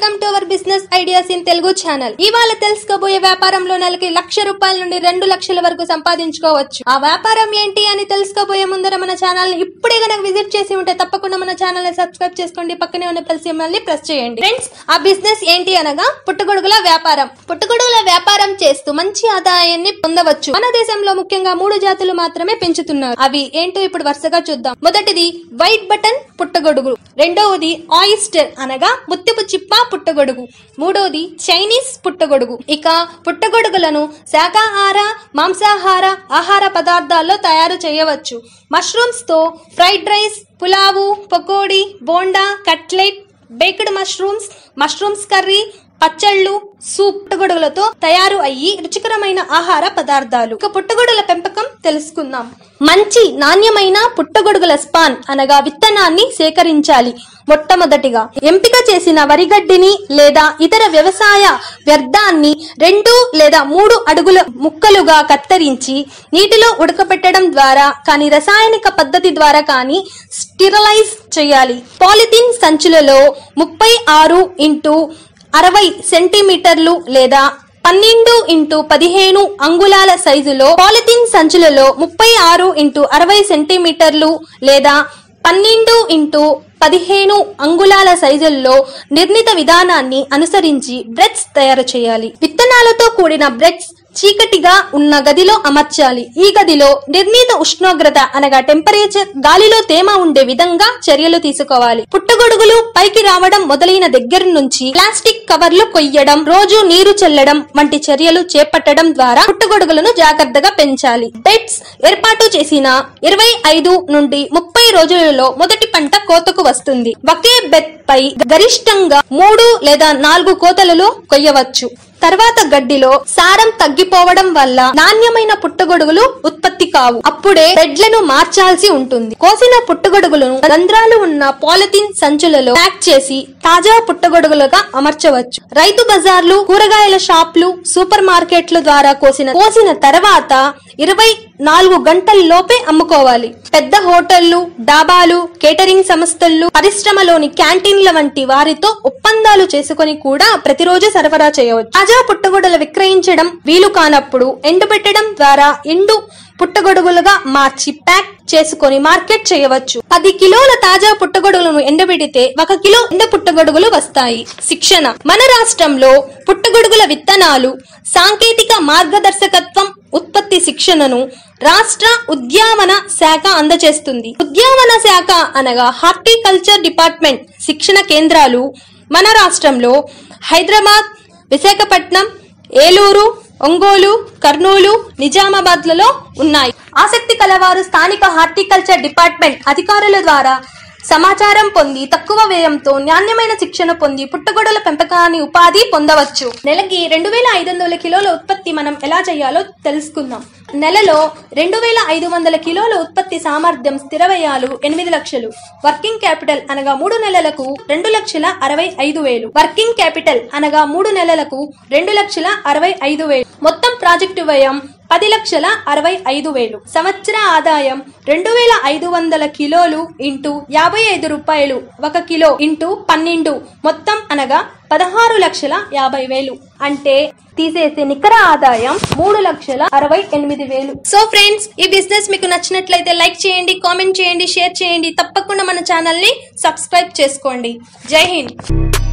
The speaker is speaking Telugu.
welcome to our business ideas in Telugu channel ఇవాళ తెలుసుకోబోయే వ్యాపారంలో నెలకి లక్ష రూపాయల నుండి రెండు లక్షల వరకు సంపాదించుకోవచ్చు ఆ వ్యాపారం ఏంటి అని తెలుసుకోబోయే ముందర మన ఛానల్ ని ఇప్పుడే గనక విజిట్ చేసి ఉంటే తప్పకుండా మన ఛానల్ ని సబ్స్క్రైబ్ చేసుకోండి పక్కనే ఉన్న బెల్ సింబల్ ని ప్రెస్ చేయండి ఫ్రెండ్స్ ఆ బిజినెస్ ఏంటి అనగా పుట్టగొడుగుల వ్యాపారం పుట్టగొడుగుల వ్యాపారం చేస్తూ మంచి ఆదాయాన్ని పొందవచ్చు మన దేశంలో ముఖ్యంగా మూడు జాతులు మాత్రమే పెంచుతున్నారు అవి ఏంటో ఇప్పుడు వరుసగా చూద్దాం మొదటిది వైట్ బటన్ పుట్టగొడుగు రెండవది ఆయిస్టర్ అనగా ముత్యపు చిప్ప పుట్టగొడుగు మూడవది చైనీస్ పుట్టగొడుగు ఇక పుట్టగొడుగులను శాకాహార మాంసాహార ఆహార పదార్థాల్లో తయారు చేయవచ్చు మష్రూమ్స్ తో fried rice pulao pakoda bonda cutlet baked mushrooms mushrooms curry పచ్చళ్ళు సూప్ పుట్టగొడుగులతో తయారు అయ్యి రుచికరమైన ఆహార పదార్థాలు ఇక పుట్టగొడుగుల పెంపకం తెలుసుకుందాం మంచి నాణ్యమైన పుట్టగొడుగుల స్పాన్ అనగా విత్తనాన్ని సేకరించాలి మొట్టమొదటిగా ఎంపిక చేసిన వరిగడ్డిని లేదా ఇతర వ్యవసాయ వ్యర్థాన్ని రెండు లేదా మూడు అడుగుల ముక్కలుగా కత్తిరించి నీటిలో ఉడకబెట్టడం ద్వారా కానీ రసాయనిక పద్ధతి ద్వారా కానీ స్టిరలైజ్ చేయాలి పాలిథిన్ సంచులలో ముప్పై ఆరు ఇంటూ అరవై సెంటీమీటర్లు లేదా పన్నెండు ఇంటూ పదిహేను అంగుళాల సైజులో పాలిథిన్ సంచులలో ముప్పై ఆరు ఇంటూ అరవై సెంటీమీటర్లు లేదా పన్నెండు ఇంటూ పదిహేను అంగుళాల సైజుల్లో నిర్ణీత విధానాన్ని అనుసరించి బ్రెడ్స్ తయారు చేయాలి విత్తనాలతో కూడిన బ్రెడ్స్ చీకటిగా ఉన్న గదిలో అమర్చాలి ఈ గదిలో నిర్ణీత ఉష్ణోగ్రత అనగా టెంపరేచర్ గాలిలో తేమ ఉండే విధంగా చర్యలు తీసుకోవాలి పుట్టగొడుగులు పైకి రావడం మొదలైన దగ్గర నుంచి ప్లాస్టిక్ కవర్లు కొయ్యడం రోజు నీరు చల్లడం వంటి చర్యలు చేపట్టడం ద్వారా పుట్టగొడుగులను జాగ్రత్తగా పెంచాలి బెడ్స్ ఏర్పాటు చేసిన ఇరవై ఐదు నుండి ముప్పై రోజులలో మొదటి పంట కోతకు వస్తుంది ఒకే బెడ్ పై గరిష్టంగా మూడు లేదా నాలుగు కోతలలో కొయ్యవచ్చు తర్వాత గడ్డిలో సారం తగ్గిపోవడం వల్ల నాణ్యమైన పుట్టగొడుగులు ఉత్పత్తి కావు అప్పుడే బెడ్లను మార్చాల్సి ఉంటుంది కోసిన పుట్టగొడుగులను రంధ్రాలు ఉన్న పాలిథిన్ సంచులలో ప్యాక్ చేసి తాజా పుట్టగొడుగులుగా అమర్చవచ్చు రైతు బజార్లు కూరగాయల షాప్లు సూపర్ మార్కెట్ల ద్వారా కోసిన కోసిన తర్వాత ఇరవై నాలుగు గంటల లోపే అమ్ముకోవాలి పెద్ద హోటళ్లు డాబాలు కేటరింగ్ సంస్థలు పరిశ్రమలోని క్యాంటీన్ల వంటి వారితో ఒప్పందాలు చేసుకొని కూడా ప్రతిరోజు సరఫరా చేయవచ్చు తాజా పుట్టగొడుగులు విక్రయించడం వీలు కానప్పుడు ఎండబెట్టడం ద్వారా ఎండు పుట్టగొడుగులుగా మార్చి ప్యాక్ చేసుకొని మార్కెట్ చేయవచ్చు పది కిలోల తాజా పుట్టగొడుగులను ఎండబెడితే ఒక కిలో ఎండ పుట్టగొడుగులు వస్తాయి శిక్షణ మన రాష్ట్రంలో పుట్టగొడుగుల విత్తనాలు సాంకేతిక మార్గదర్శకత్వం ఉత్పత్తి శిక్షణను రాష్ట్ర ఉద్యావన శాఖ అందజేస్తుంది ఉద్యావన శాఖ అనగా హార్టికల్చర్ డిపార్ట్మెంట్ శిక్షణ కేంద్రాలు మన రాష్ట్రంలో హైదరాబాద్ విశాఖపట్నం ఏలూరు ఒంగోలు కర్నూలు నిజామాబాద్లలో ఉన్నాయి ఆసక్తి కలవారు స్థానిక హార్టికల్చర్ డిపార్ట్మెంట్ అధికారుల ద్వారా సమాచారం పొంది తక్కువ వ్యయంతో నాణ్యమైన శిక్షణ పొంది పుట్టగొడుగుల పెంపకాన్ని ఉపాధి పొందవచ్చు నెలకి రెండు వేల ఐదు వందల కిలోల ఉత్పత్తి మనం ఎలా చేయాలో తెలుసుకుందాం నెలలో రెండు వేల ఐదు వందల కిలోల ఉత్పత్తి సామర్థ్యం స్థిర వ్యయాలు ఎనిమిది లక్షలు వర్కింగ్ క్యాపిటల్ అనగా మూడు నెలలకు రెండు లక్షల అరవై ఐదు వేలు వర్కింగ్ క్యాపిటల్ అనగా మూడు నెలలకు రెండు లక్షల అరవై ఐదు వేలు మొత్తం ప్రాజెక్టు వ్యయం పది లక్షల అరవై ఐదు వేలు సంవత్సర ఆదాయం రెండు వేల ఐదు వందల కిలోలు ఇంటూ యాభై ఐదు రూపాయలు ఒక కిలో ఇంటూ పన్నెండు మొత్తం అనగా పదహారు లక్షల యాభై వేలు అంటే తీసేసే నికర ఆదాయం మూడు లక్షల అరవై ఎనిమిది వేలు సో ఫ్రెండ్స్ ఈ బిజినెస్ మీకు నచ్చినట్లయితే లైక్ చేయండి కామెంట్ చేయండి షేర్ చేయండి తప్పకుండా మన ఛానల్ ని సబ్స్క్రైబ్ చేసుకోండి జై హింద్